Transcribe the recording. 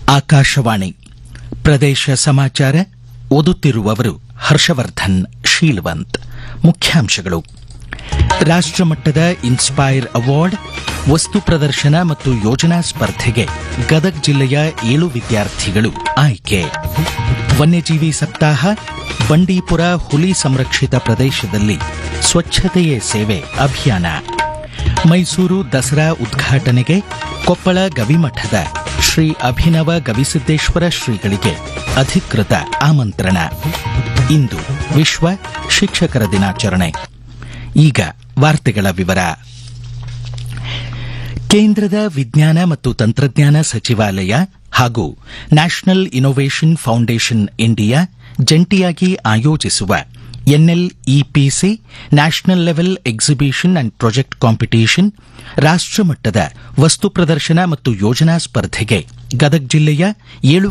ಆಕಾಶವಾಣಿ ಪ್ರದೇಶ ಸಮಾಚಾರ ಓದುತ್ತಿರುವವರು ಹರ್ಷವರ್ಧನ್ ಶೀಲ್ವಂತ್ ಮುಖ್ಯಾಂಶಗಳು ರಾಷ್ಟ್ರಮಟ್ಟದ ಇನ್ಸ್ಪೈರ್ ಅವಾರ್ಡ್ ವಸ್ತು ಪ್ರದರ್ಶನ ಮತ್ತು ಯೋಜನಾ ಸ್ಪರ್ಧೆಗೆ ಗದಗ್ ಜಿಲ್ಲೆಯ ಏಳು ವಿದ್ಯಾರ್ಥಿಗಳು ಆಯ್ಕೆ ವನ್ಯಜೀವಿ ಸಪ್ತಾಹ ಬಂಡೀಪುರ ಹುಲಿ ಸಂರಕ್ಷಿತ ಪ್ರದೇಶದಲ್ಲಿ ಸ್ವಚ್ಛತೆಯೇ ಸೇವೆ ಅಭಿಯಾನ ಮೈಸೂರು ದಸರಾ ಉದ್ಘಾಟನೆಗೆ ಕೊಪ್ಪಳ ಗವಿಮಠದ ಶ್ರೀ ಅಭಿನವ ಗವಿಸಿದ್ದೇಶ್ವರ ಶ್ರೀಗಳಿಗೆ ಅಧಿಕೃತ ಆಮಂತ್ರಣ ಇಂದು ವಿಶ್ವ ಶಿಕ್ಷಕರ ದಿನಾಚರಣೆ ಈಗ ವಾರ್ತೆಗಳ ವಿವರ ಕೇಂದ್ರದ ವಿಜ್ಞಾನ ಮತ್ತು ತಂತ್ರಜ್ಞಾನ ಸಚಿವಾಲಯ ಹಾಗೂ ನ್ಯಾಷನಲ್ ಇನ್ನೋವೇಷನ್ ಫೌಂಡೇಶನ್ ಇಂಡಿಯಾ ಜಂಟಿಯಾಗಿ ಆಯೋಜಿಸುವ NLEPC national level exhibition and project competition ರಾಷ್ಟ್ರಮಟ್ಟದ ವಸ್ತು ಪ್ರದರ್ಶನ ಮತ್ತು ಯೋಜನಾ ಸ್ಪರ್ಧೆಗೆ ಗದಗ್ ಜಿಲ್ಲೆಯ ಏಳು